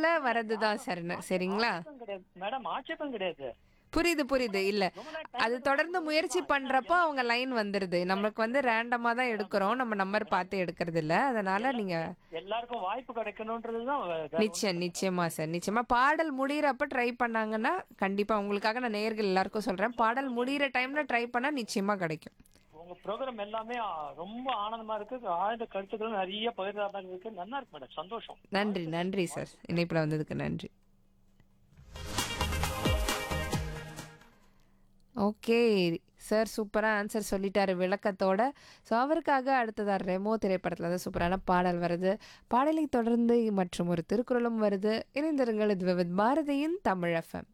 நடுவுல வரதுதான் சார் சரிங்களா ஆட்சேபம் கிடையாது மேடம் ஆட்சேபம் கிடையாது புரியுது புரியுது இல்ல ரொம்ப நேரம் time அது தொடர்ந்து முயற்சி பண்றப்போ அவங்க லைன் வந்துருது நம்மளுக்கு வந்து ரேண்டமா தான் எடுக்கிறோம் நம்ம நம்பர் பார்த்து எடுக்கிறது இல்ல அதனால நீங்க எல்லாருக்கும் வாய்ப்பு கிடைக்கணும்ன்றதுதான் வே- வேற நிச்சயம் நிச்சயமா சார் நிச்சயமா பாடல் முடியிறப்ப ட்ரை பண்ணாங்கன்னா கண்டிப்பா உங்களுக்காக நான் நேயர்கள் எல்லாருக்கும் சொல்றேன் பாடல் முடியிற டைம்ல ட்ரை பண்ணா நிச்சயமா கிடைக்கும் உங்க ப்ரோக்ராம் எல்லாமே ஆ, ரொம்ப ஆனந்தமா இருக்கு ஆழ்ந்த கருத்துக்களும் நிறைய பகிர்ந்தாதான் இருக்கு நல்லா இருக்கு மேடம் சந்தோஷம் நன்றி நன்றி சார் இணைப்புல வந்ததுக்கு நன்றி ஓகே சார் சூப்பராக ஆன்சர் சொல்லிட்டாரு விளக்கத்தோட ஸோ அவருக்காக அடுத்ததாக ரெமோ திரைப்படத்தில் தான் சூப்பரான பாடல் வருது பாடலை தொடர்ந்து மற்றும் ஒரு திருக்குறளும் வருது இணைந்திருங்கள் இது வித் பாரதியின் தமிழ் எஃப்எம்